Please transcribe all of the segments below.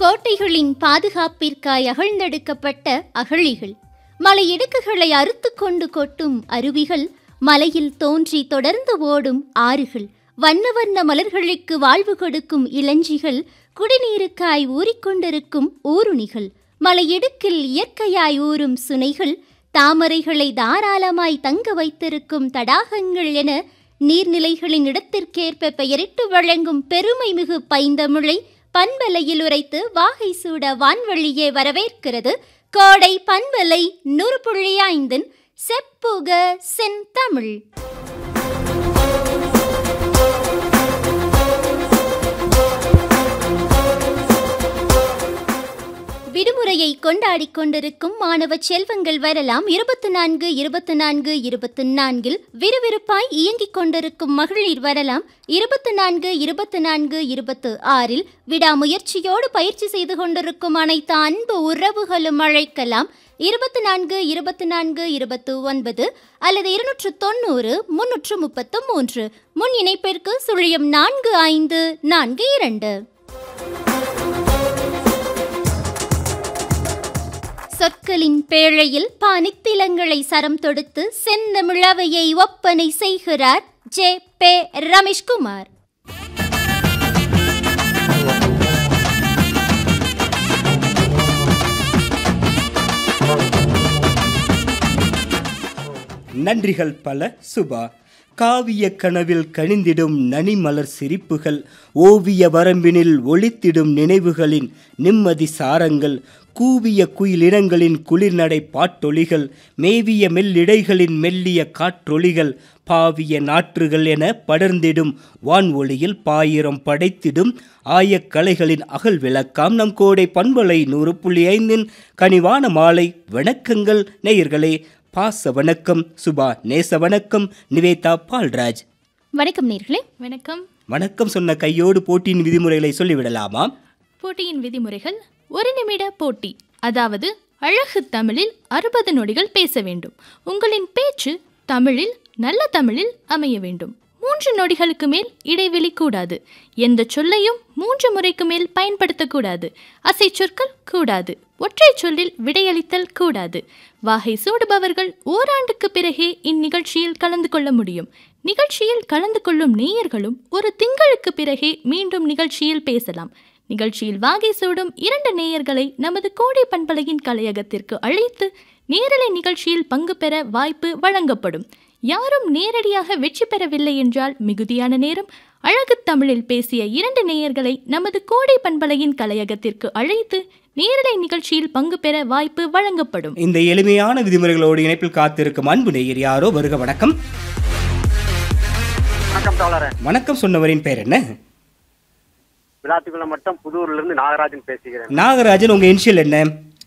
கோட்டைகளின் பாதுகாப்பிற்காய் அகழ்ந்தெடுக்கப்பட்ட அகழிகள் மலையிடுக்குகளை அறுத்துக் கொண்டு கொட்டும் அருவிகள் மலையில் தோன்றி தொடர்ந்து ஓடும் ஆறுகள் வண்ண வண்ண மலர்களுக்கு வாழ்வு கொடுக்கும் இளஞ்சிகள் குடிநீருக்காய் ஊறிக்கொண்டிருக்கும் ஊருணிகள் மலையிடுக்கில் இயற்கையாய் ஊறும் சுனைகள் தாமரைகளை தாராளமாய் தங்க வைத்திருக்கும் தடாகங்கள் என நீர்நிலைகளின் இடத்திற்கேற்ப பெயரிட்டு வழங்கும் பெருமை மிகு பைந்தமிழை பண்பலையில் உரைத்து வாகை சூட வான்வழியே வரவேற்கிறது கோடை பண்பலை நூறு புள்ளி ஐந்தின் செப்புக செந்தமிழ் விடுமுறையை கொண்டாடிக் கொண்டிருக்கும் மாணவ செல்வங்கள் வரலாம் இருபத்தி நான்கு இருபத்தி நான்கு இருபத்தி நான்கில் விறுவிறுப்பாய் இயங்கிக் கொண்டிருக்கும் மகளிர் வரலாம் இருபத்தி நான்கு இருபத்தி நான்கு இருபத்து ஆறில் விடாமுயற்சியோடு பயிற்சி செய்து கொண்டிருக்கும் அனைத்து அன்பு உறவுகளும் அழைக்கலாம் இருபத்தி நான்கு இருபத்தி நான்கு இருபத்து ஒன்பது அல்லது இருநூற்று தொண்ணூறு முன்னூற்று முப்பத்து மூன்று முன் இணைப்பிற்கு சுழியம் நான்கு ஐந்து நான்கு இரண்டு சொற்களின் பேழையில் பானித்திலங்களை சரம் தொடுத்து செந்தமிழவையை ஒப்பனை செய்கிறார் ஜே பே ரமேஷ்குமார் நன்றிகள் பல சுபா காவிய கனவில் கனிந்திடும் நனிமலர் சிரிப்புகள் ஓவிய வரம்பினில் ஒளித்திடும் நினைவுகளின் நிம்மதி சாரங்கள் கூவிய குயிலினங்களின் குளிர்நடை பாட்டொலிகள் மேவிய மெல்லிடைகளின் மெல்லிய காற்றொலிகள் பாவிய நாற்றுகள் என படர்ந்திடும் வான் ஒளியில் பாயிரம் படைத்திடும் ஆயக்கலைகளின் அகல் விளக்காம் நம் கோடை பண்பலை நூறு புள்ளி ஐந்தின் கனிவான மாலை வணக்கங்கள் நேயர்களே பாச வணக்கம் சுபா நேச வணக்கம் நிவேதா பால்ராஜ் வணக்கம் நேர்களே வணக்கம் வணக்கம் சொன்ன கையோடு போட்டியின் விதிமுறைகளை சொல்லிவிடலாமா போட்டியின் விதிமுறைகள் ஒரு நிமிட போட்டி அதாவது அழகு தமிழில் அறுபது நொடிகள் பேச வேண்டும் உங்களின் பேச்சு தமிழில் நல்ல தமிழில் அமைய வேண்டும் மூன்று நொடிகளுக்கு மேல் இடைவெளி கூடாது எந்த சொல்லையும் மூன்று முறைக்கு மேல் பயன்படுத்தக்கூடாது அசை சொற்கள் கூடாது ஒற்றை சொல்லில் விடையளித்தல் கூடாது வாகை சூடுபவர்கள் ஓராண்டுக்கு பிறகே இந்நிகழ்ச்சியில் கலந்து கொள்ள முடியும் நிகழ்ச்சியில் கலந்து கொள்ளும் நேயர்களும் ஒரு திங்களுக்கு பிறகே மீண்டும் நிகழ்ச்சியில் பேசலாம் நிகழ்ச்சியில் வாகை சூடும் இரண்டு நேயர்களை நமது கோடை பண்பலையின் கலையகத்திற்கு அழைத்து நேரலை நிகழ்ச்சியில் பங்கு பெற வாய்ப்பு வழங்கப்படும் யாரும் நேரடியாக வெற்றி பெறவில்லை என்றால் மிகுதியான நேரம் அழகு தமிழில் பேசிய இரண்டு நேயர்களை நமது கோடை பண்பலையின் கலையகத்திற்கு அழைத்து நேரலை நிகழ்ச்சியில் பங்கு பெற வாய்ப்பு வழங்கப்படும் இந்த எளிமையான விதிமுறைகளோடு இணைப்பில் காத்திருக்கும் அன்பு நேயர் யாரோ வருக வணக்கம் வணக்கம் தோழரே வணக்கம் சொன்னவரின் பெயர் என்ன விளாத்துக்குளம் மட்டும் புதூர்ல இருந்து நாகராஜன் பேசுகிறேன் நாகராஜன் உங்க இனிஷியல் என்ன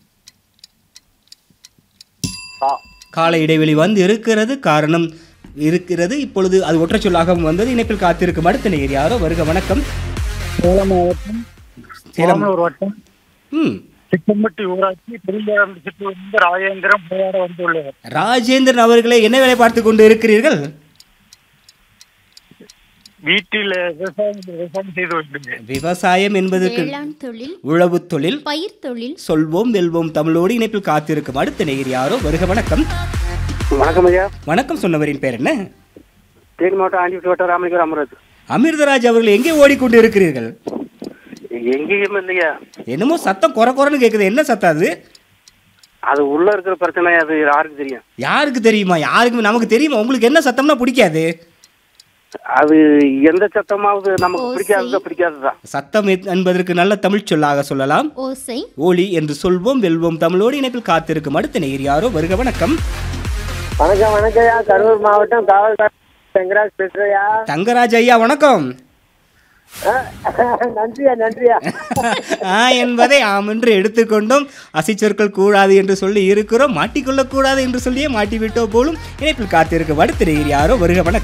தா. கால இடைவெளி வந்து இருக்கிறது காரணம் இருக்கிறது இப்பொழுது அது ஒற்றை சொல்லாகவும் வந்தது இணைப்பில் காத்திருக்கும் அடுத்த நேயர் யாரோ வருக வணக்கம் சேலம் மாவட்டம் சேலம் மாமனூர் வட்டம் ம் சிக்கம்பட்டி ஊராட்சி பெரியாரம் சிற்றூரிலிருந்து ராஜேந்திரம் விளையாட வந்துள்ளவர் ராஜேந்திரன் அவர்களே என்ன வேலை பார்த்து கொண்டு இருக்கிறீர்கள் வீட்டில் விவசாயம் விவசாயம் செய்து வருகிறேன் விவசாயம் என்பதற்கு வேளாண் தொழில் உழவு தொழில் பயிர் தொழில் சொல்வோம் வெல்வோம் தமிழோடு இணைப்பில் காத்திருக்கும் அடுத்த நேயர் யாரோ வருக வணக்கம் வணக்கம் ஐயா வணக்கம் சொன்னவரின் பேர் என்ன தேனி மாவட்டம் ஆண்டிபட்டி வட்டம் ராமலிங்கம் அமராஜ் அமிர்தராஜ் அவர்கள் எங்கே ஓடிக்கொண்டு இருக்கிறீர்கள் எங்கேயும் இல்லையா என்னமோ சத்தம் குறை குறைன்னு கேட்குது என்ன சத்தம் அது அது உள்ள இருக்கிற பிரச்சனை அது யாருக்கு தெரியும் யாருக்கு தெரியுமா யாருக்கு நமக்கு தெரியுமா உங்களுக்கு என்ன சத்தம்னா பிடிக்காது அது எந்த சத்தமாவது நமக்கு ஓசை. பிடிக்காததா பிடிக்காததான் சத்தம் எத்- என்பதற்கு நல்ல தமிழ் சொல்லாக சொல்லலாம் ஓசை ஒளி என்று சொல்வோம் வெல்வோம் தமிழோடு இணைப்பில் காத்திருக்கும் அடுத்த நேயர் யாரோ வருக வணக்கம் வணக்கம் வணக்கம்யா கரூர் மாவட்டம் காவல் செங்கராஜ் பேசுறையா தங்கராஜ் ஐயா வணக்கம் நன்றியா நன்றியா ஆ என்பதை ஆம் என்று எடுத்துக்கொண்டோம் அசைச்சொற்கள் கூடாது என்று சொல்லி இருக்கிறோம் மாட்டிக்கொள்ளக் கூடாது என்று சொல்லியே மாட்டிவிட்டோம் போலும் இணைப்பில் காத்திருக்கும் அடுத்த நேயர் யாரோ வருக வணக்கம்